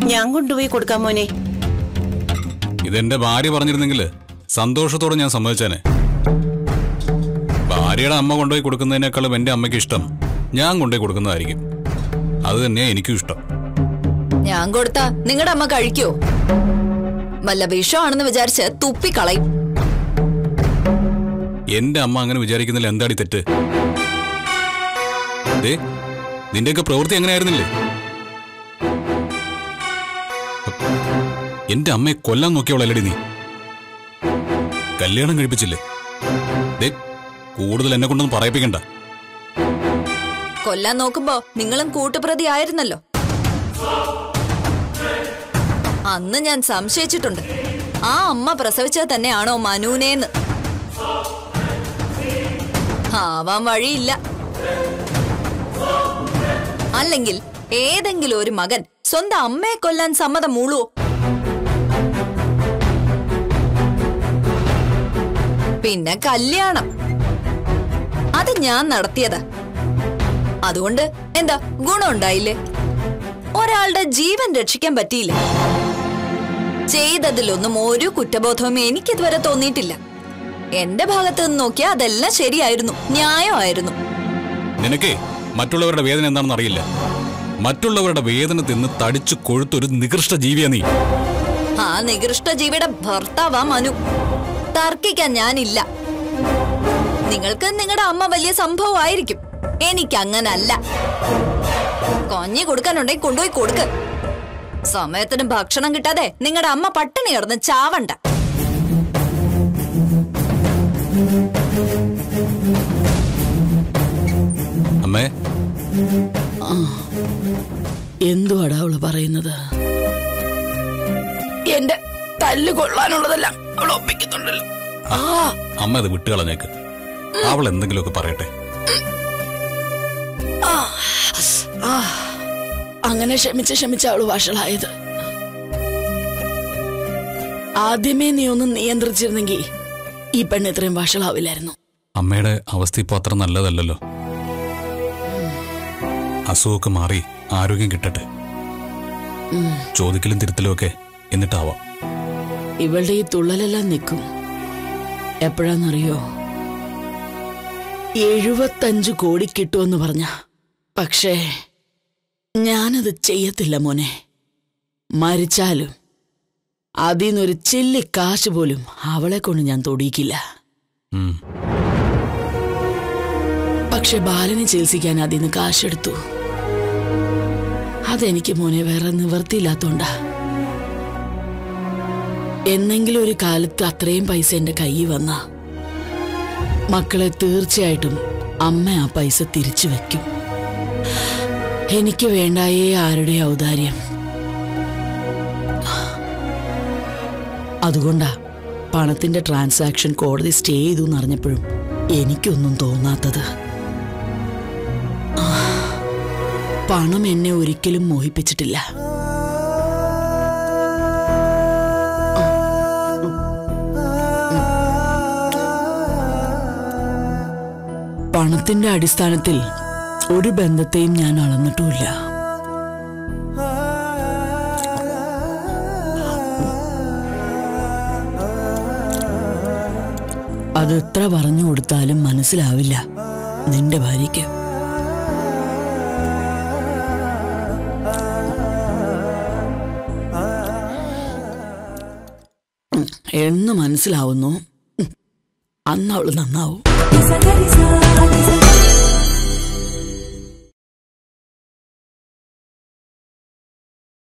ഞാൻ കൊണ്ടുപോയി കൊടുക്കാം മോനെ ഇതെന്റെ ഭാര്യ പറഞ്ഞിരുന്നെങ്കിൽ സന്തോഷത്തോടെ ഞാൻ സമ്മതിച്ചേനെ ഭാര്യയുടെ അമ്മ കൊണ്ടുപോയി കൊടുക്കുന്നതിനേക്കാളും എന്റെ അമ്മയ്ക്ക് ഇഷ്ടം ഞാൻ കൊണ്ടുപോയി കൊടുക്കുന്നതായിരിക്കും അത് തന്നെയാ എനിക്കും ഇഷ്ടം ഞാൻ കൊടുത്താ നിങ്ങളുടെ അമ്മ കഴിക്കോ വല്ല വിഷമാണെന്ന് വിചാരിച്ച് തുപ്പിക്കളയും എന്റെ അമ്മ അങ്ങനെ വിചാരിക്കുന്നതിൽ എന്താടി തെറ്റ് ദേ നിന്റെയൊക്കെ പ്രവൃത്തി എങ്ങനെയായിരുന്നില്ലേ എന്റെ അമ്മയെ കൊല്ലാൻ നോക്കിയവളല്ലടി നീ കല്യാണം കഴിപ്പിച്ചില്ലേ ദേ കൂടുതൽ എന്നെ കൊണ്ടൊന്നും പറയിപ്പിക്കണ്ട കൊല്ലാൻ നോക്കുമ്പോ നിങ്ങളും കൂട്ടുപ്രതി ആയിരുന്നല്ലോ അന്ന് ഞാൻ സംശയിച്ചിട്ടുണ്ട് ആ അമ്മ പ്രസവിച്ചത് തന്നെയാണോ മനുവിനേന്ന് ആവാൻ വഴിയില്ല അല്ലെങ്കിൽ ഏതെങ്കിലും ഒരു മകൻ സ്വന്തം അമ്മയെ കൊല്ലാൻ സമ്മതം മൂളുവോ പിന്നെ കല്യാണം അത് ഞാൻ നടത്തിയതാ അതുകൊണ്ട് എന്താ ഗുണമുണ്ടായില്ലേ ഒരാളുടെ ജീവൻ രക്ഷിക്കാൻ പറ്റിയില്ല ചെയ്തതിലൊന്നും ഒരു കുറ്റബോധവും എനിക്കിതുവരെ തോന്നിയിട്ടില്ല എന്റെ ഭാഗത്ത് നിന്ന് നോക്കിയാൽ അതെല്ലാം ശരിയായിരുന്നു ന്യായമായിരുന്നു നിനക്കേ മറ്റുള്ളവരുടെ വേദന എന്താണെന്ന് അറിയില്ല മറ്റുള്ളവരുടെ വേദന തിന്ന് തടിച്ചു കൊഴുത്തൊരു നികൃഷ്ട ജീവിയാ നീ ആ നികൃഷ്ട ജീവിയുടെ ഭർത്താവാ മനു തർക്കിക്കാൻ ഞാനില്ല നിങ്ങൾക്ക് നിങ്ങളുടെ അമ്മ വലിയ സംഭവമായിരിക്കും എനിക്ക് അങ്ങനല്ല കഞ്ഞി കൊടുക്കാനുണ്ടെങ്കിൽ കൊണ്ടുപോയി കൊടുക്ക് സമയത്തിന് ഭക്ഷണം കിട്ടാതെ നിങ്ങളുടെ അമ്മ പട്ടിണി കിടന്ന് ചാവണ്ട അമ്മേ എന്തുവാടാ അവള് പറയുന്നത് എന്റെ തല്ല് കൊള്ളാനുള്ളതല്ല അവൾ ഒപ്പിക്കുന്നുണ്ടല്ലോ ആ അമ്മ അത് വിട്ടുകളഞ്ഞേക്ക് അവൾ എന്തെങ്കിലുമൊക്കെ പറയട്ടെ ആ അങ്ങനെ ക്ഷമിച്ച് ക്ഷമിച്ച അവള് വഷളായത് ആദ്യമേ നീ ഒന്ന് നിയന്ത്രിച്ചിരുന്നെങ്കിൽ ഈ പെണ്ണ് ഇത്രയും വഷളാവില്ലായിരുന്നു അമ്മയുടെ അവസ്ഥ ഇപ്പോൾ അത്ര നല്ലതല്ലല്ലോ അസുഖമൊക്കെ മാറി ആരോഗ്യം കിട്ടട്ടെ ചോദിക്കലും തിരുത്തലും ഒക്കെ എന്നിട്ടാവാം ഇവളുടെ ഈ തുള്ളലെല്ലാം നിൽക്കും എപ്പോഴാന്നറിയോ എഴുപത്തഞ്ചു കോടി കിട്ടുമെന്ന് പറഞ്ഞ പക്ഷേ ഞാനത് ചെയ്യത്തില്ല മോനെ മരിച്ചാലും അതിന്നൊരു ചില്ലി കാശ് പോലും അവളെ കൊണ്ട് ഞാൻ തൊടിയിക്കില്ല ഉം. പക്ഷെ ബാലനെ ചികിത്സിക്കാൻ അതിന്ന് കാശെടുത്തു അതെനിക്ക് മോനെ വേറെ നിവർത്തിയില്ലാത്തോണ്ടാ എന്നെങ്കിലും ഒരു കാലത്ത് അത്രയും പൈസ എന്റെ കയ്യിൽ വന്ന മക്കളെ തീർച്ചയായിട്ടും അമ്മ ആ പൈസ തിരിച്ചു വെക്കും എനിക്ക് വേണ്ടായേ ആരുടെ ഔദാര്യം അതുകൊണ്ടാ പണത്തിന്റെ ട്രാൻസാക്ഷൻ കോടതി സ്റ്റേ ചെയ്തു എന്നറിഞ്ഞപ്പോഴും എനിക്കൊന്നും തോന്നാത്തത് ആ, പണം എന്നെ ഒരിക്കലും മോഹിപ്പിച്ചിട്ടില്ല പണത്തിന്റെ അടിസ്ഥാനത്തിൽ ഒരു ബന്ധത്തെയും ഞാൻ അളന്നിട്ടുമില്ല അത് എത്ര പറഞ്ഞു കൊടുത്താലും മനസ്സിലാവില്ല നിന്റെ ഭാര്യയ്ക്ക് എന്ന് മനസ്സിലാവുന്നു അന്ന് അവള് നന്നാവും Esa cariciada,